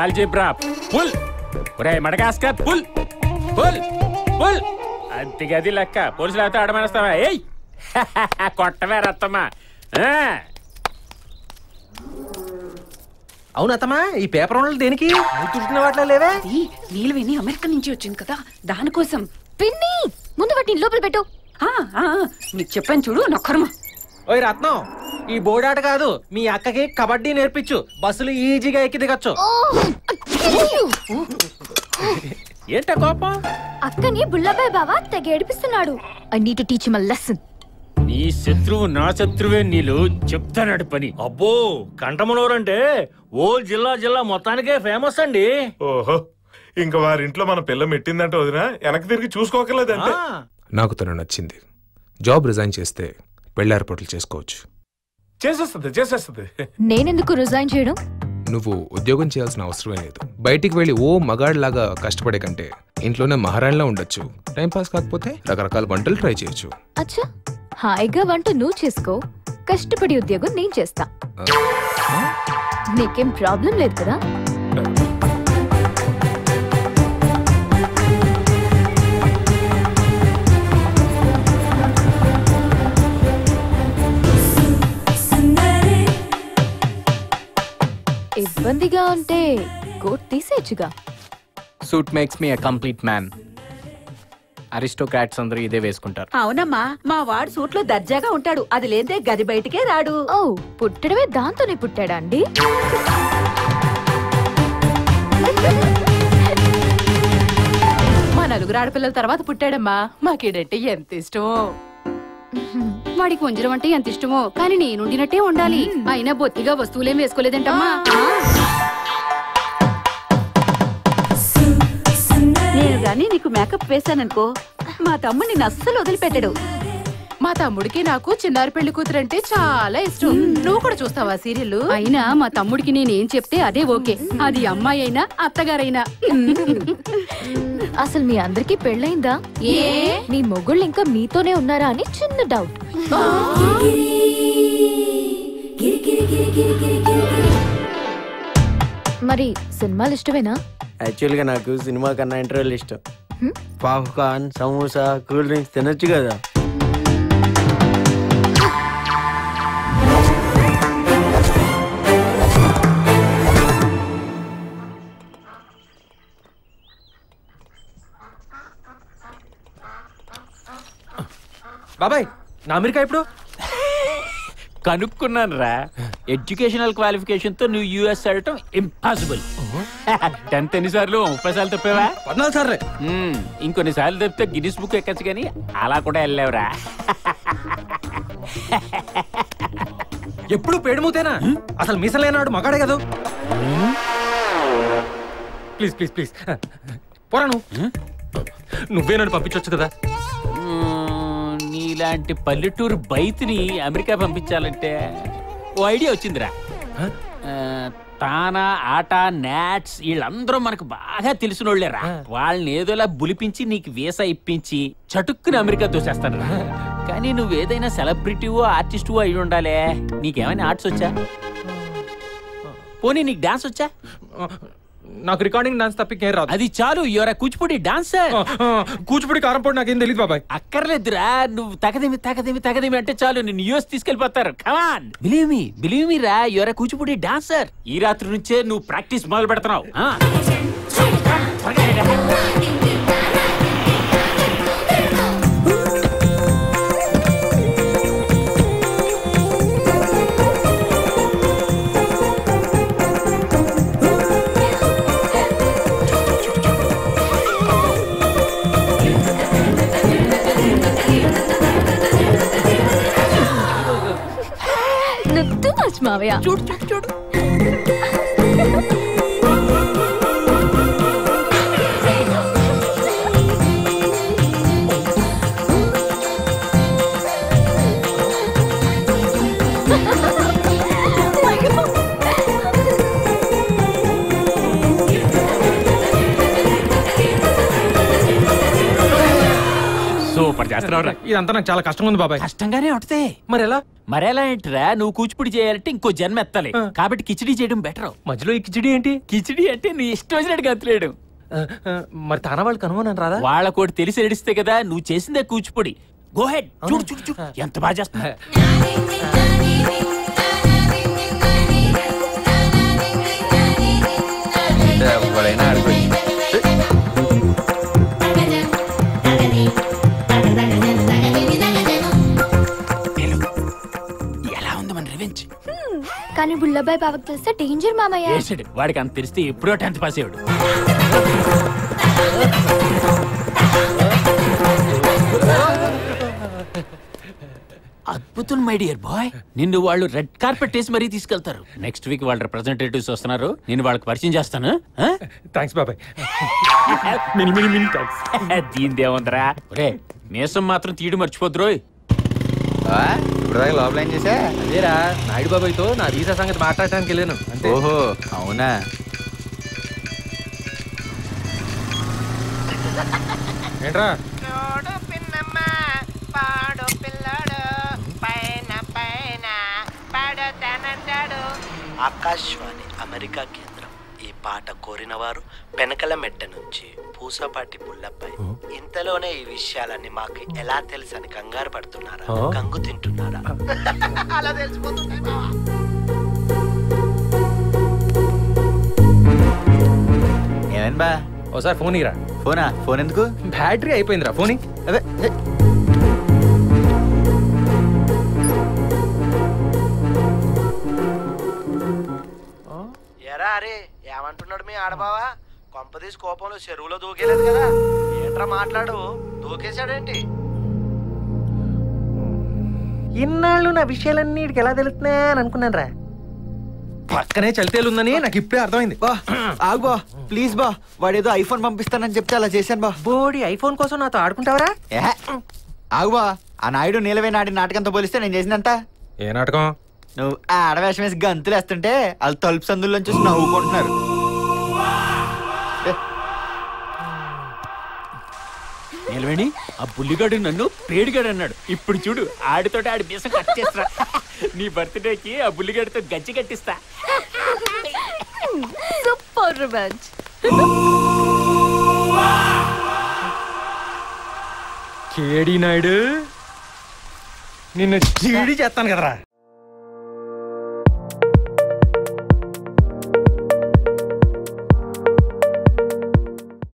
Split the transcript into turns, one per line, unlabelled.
Algebra full ఒరే Madagascar full full full అంతిగది లెక్క పోలీసులు అయితే ఆడమనేస్తావా ఏయ్ కొట్టవే రత్తమ్మా ఆ.
అవును అత్తమా ఈ పేపర్ ఉండలు దేనికి తుట్టిన వాటిలో లేవే
అది నీళ్ళు విని అమెరికా నుంచి వచ్చింది కదా దానికోసం
పిన్ని ముందు వాటిని లోపల పెట్టు
ఆ, ఆ, ఆ, నీకు చెప్పాను చూడు నొక్కరమ
ఓయ్ రత్నం ఈ బోర్డాట కాదు మీ అక్కకి కబడ్డీ నేర్పించు బస్సులు ఈజీగా ఎక్కి దిగచ్చు
ఓ, అయ్యో!
ఏంటా కోపం
అక్కని బుల్లబాయ్ బావా తెగ ఏడిపిస్తున్నాడు I need to teach my lesson
నీ శత్రువు నా శత్రువే నీళ్ళు చెప్తానాడు పని
అబ్బో కంటమనూరంటే ఓ జిల్లా జిల్లా మొత్తానికే ఫేమస్ అండి
ఓహో ఇంకా వారింట్లో మన పిల్ల మెట్టిందంటే వదినా వెనక్కి తిరిగి చూసుకోకర్లేదంటే
నాకు తను నచ్చింది జాబ్ రిజైన్ చేస్తే పెళ్లి ఏర్పాట్లు చేసుకోవచ్చు
చేసేస్తుంది చేసేస్తుంది
నేనెందుకు రిజైన్ చేయడం
నువ్వు ఉద్యోగం చేయాల్సిన అవసరమే లేదు బయటికి వెళ్ళి ఓ మగాడిలాగా కష్టపడే కంటే ఇంట్లోనే మహారాణిలా ఉండొచ్చు టైం పాస్ కాకపోతే రకరకాల వంటలు ట్రై చేయొచ్చు
అచ్చా హాయిగా వంట నువ్వు చేసుకో కష్టపడి ఉద్యోగం నేను చేస్తా నీకేం ప్రాబ్లం లేదు కదా ఇబ్బందిగా ఉంటే కోట్ తీసేయచ్చుగా
suit makes me a complete man aristocrats అందరూ ఇదే వేసుకుంటారు
అవునమ్మా మా వాడు సూట్లో దర్జాగా ఉంటాడు అది లేదే గది బయటికే రాడు
ఓ పుట్టడమే దాంతోనే పుట్టాడా అండి
మా నలుగురు ఆడపిల్లల తర్వాత పుట్టాడమ్మా మాకేడంటే ఎంత ఇష్టమో
వాడికి వంజరం అంటే ఎంత ఇష్టమో కానీ నేనుండినట్టే ఉండాలి అయినా బొత్తిగా వస్తువులేం వేసుకోలేదంటమ్మా
నేను గాని నీకు మేకప్ వేశాననుకో మా తమ్ముడు నిన్ను అస్సలు వదిలిపెట్టాడు
మా తమ్ముడికి నాకు చిన్నారి పెళ్లి కూతురు అంటే చాలా ఇష్టం నువ్వు కూడా చూస్తావా సీరియల్
అయినా మా తమ్ముడికి నేనేం చెప్తే అదే ఓకే అది అమ్మాయి అయినా అత్తగారైనా
అసలు మీ అందరికీ పెళ్ళైందా
ఏ?
మీ మొగుళ్ళు ఇంకా మీతోనే ఉన్నారా అని చిన్న డౌట్ మరి సినిమాలు ఇష్టమేనా
యాక్చువల్గా నాకు సినిమా కన్నా ఇంటర్వెల్ ఇష్టం
హ్మ్?
పాప్కార్న్ సమోసా కూల్ డ్రింక్స్ తినొచ్చు కదా
బాబాయ్ నా అమెరికా ఇప్పుడు
కనుక్కున్నాను రా ఎడ్యుకేషనల్ క్వాలిఫికేషన్ తో నువ్వు యూఎస్ వెళ్ళటం ఇంపాసిబుల్ టెన్త్ ఎన్నిసార్లు ముప్పై సార్లు తప్పావా
పద్నాలుగు సార్లే
మ్మ్. ఇంకొన్ని సార్లు తప్పితే గిన్నిస్ బుక్ ఎక్కచ్చు కానీ అలా కూడా వెళ్ళావురా
ఎప్పుడు పేడుమూతేనా అసలు మీసలేనాడు మగాడే కదా ప్లీజ్ ప్లీజ్ ప్లీజ్ పోరా నువ్వు నువ్వే నన్ను పంపించవచ్చు కదా
మ్మ్, నీలాంటి పల్లెటూరు బైతిని అమెరికా పంపించాలంటే ఓ ఐడియా వచ్చిందిరా ఆ, తానా ఆట నాట్స్ వీళ్ళందరూ మనకు బాగా తెలిసిన వాళ్ళేరా వాళ్ళని ఏదోలా బులిపించి నీకు వీసా ఇప్పించి చటుక్కుని అమెరికా తోసేస్తాను కానీ నువ్వు ఏదైనా సెలబ్రిటీవో ఆర్టిస్టువో అయి ఉండాలే నీకేమైనా ఆర్ట్స్ వచ్చా పోనీ నీకు డాన్స్ వచ్చా
నాకు రికార్డింగ్ డాన్స్ తప్పికేం రాదు
అది చాలు యువర్ కూచిపూడి డాన్సర్
కూచిపూడి కారంపొడి నాకేం తెలియదు బాబాయ్
అక్కర్లేదురా నువ్వు తగదేమి తగదేమి తగదేమి అంటే చాలు నిన్ను యూఎస్ తీసుకెళ్లిపోతారు come on believe me believe me రా యువర్ కూచిపూడి డాన్సర్ ఈ రాత్రి నుంచే నువ్వు ప్రాక్టీస్ మొదలు పెడుతున్నావు ఆ.
నువ్వు too much మావయ్య
చూడు చూడు చూడు
సూపర్ చేస్తున్నావురా
ఇదంతా నాకు చాలా కష్టంగా ఉంది బాబాయ్
కష్టంగానే ఉంటది
మరి ఎలా
మరెలా ఏంటిరా నువ్వు కూచిపూడి చేయాలంటే ఇంకో జన్మ ఎత్తాలి కాబట్టి కిచిడి చేయడం బెటర్
మధ్యలో ఈ కిచిడి ఏంటి
కిచిడి అంటే నీ ఇష్టం వచ్చినట్టు గంతులేడు
ఆ, ఆ, మరి తానా వాళ్ళు కనుగొన్నాను రాదా
వాళ్ళకోటి తెలిసి ఎడిస్తే కదా నువ్వు చేసిందే కూచిపూడి గో హెడ్ చూడు చూడు చూడు ఎంత బాగా చేస్తున్నా
ఎవరైనా ఆడుకోవచ్చు
ఎలా ఉంది మన రివెంజ్
కానీ బుల్లబాయ్ బావకు తెలిస్తే డేంజర్ మామయ్య
వేసాడు వాడికి అంత తెలిస్తే ఎప్పుడో టెన్త్ పాస్ అయ్యాడు అద్భుతం మై డియర్ బాయ్ నిన్ను వాళ్ళు రెడ్ కార్పెట్ వేసి మరీ తీసుకెళ్తారు నెక్స్ట్ వీక్ వాళ్ళ రిప్రజెంటేటివ్స్ వస్తున్నారు నేను వాళ్ళకి పరిచయం చేస్తాను
థ్యాంక్స్ బాబాయ్
మిని మిని మిని థ్యాంక్స్ దీనిదేముందరా ఒరే మీసం మాత్రం తీయడం మర్చిపోద్రోయ్
ఇప్పుడు దాకా లోపల ఏం చేసా
అదేరా నాయుడు బాబాయ్తో నా వీసా సంగతి మాట్లాడటానికి వెళ్ళాను అంతే
ఓహో అవునా
ఏంట్రా
ఆకాశవాణి అమెరికా కేంద్రం ఈ పాట కోరిన వారు పెనకల మెట్ట నుంచి పూసపాటి పుల్లపై ఇంతలోనే ఈ విషయాలన్నీ మాకు ఎలా తెలుసని కంగారు పడుతున్నారా
ఆ?
కంగు తింటున్నారా అలా తెలిసిపోతున్నాయి బావా.
ఏమైంది బా
ఓసారి ఫోన్ ఇరా
ఫోనా ఫోన్ ఎందుకు
బ్యాటరీ అయిపోయిందిరా ఫోన్
అదే ఏ,
ఎరా అరే ఏమంటున్నాడు మీ ఆడబావా కొంపదీసి కోపంలో చెరువులో దూకేలేదు కదా ఏంట్రా మాట్లాడు దూకేశాడేంటి
ఇన్నాళ్ళు నా విషయాలన్నీ వీడికి ఎలా తెలుస్తున్నాయా అని అనుకున్నాను రా పక్కనే చలితేలు ఉందని నాకు ఇప్పుడే అర్థమైంది
బా ఆగు బా ప్లీజ్ బా వాడేదో ఐఫోన్ పంపిస్తానని చెప్తే అలా చేశాను బా
బోడి ఐఫోన్ కోసం నాతో ఆడుకుంటావరా
ఏహే, ఆగు బా ఆ నాయుడు నీలవే నాడి నాటకంతో పోలిస్తే నేను చేసినంత
ఏ నాటకం
నువ్వు ఆ ఆడవేషం వేసి గంతులు వేస్తుంటే వాళ్ళు తలుపు సందుల్లోంచి చూసి నవ్వుకుంటున్నారు ఏ,
నిలవేణి ఆ బుల్లిగాడు నన్ను పేడిగాడు అన్నాడు ఇప్పుడు చూడు ఆడితోటి ఆడి బీసం కట్ చేస్తా నీ బర్త్డేకి ఆ బుల్లిగాడితో గజ్జి కట్టిస్తా
సూపర్ రివెంజ్
కేడి నాయుడు నిన్ను చీడి చేస్తాను కదరా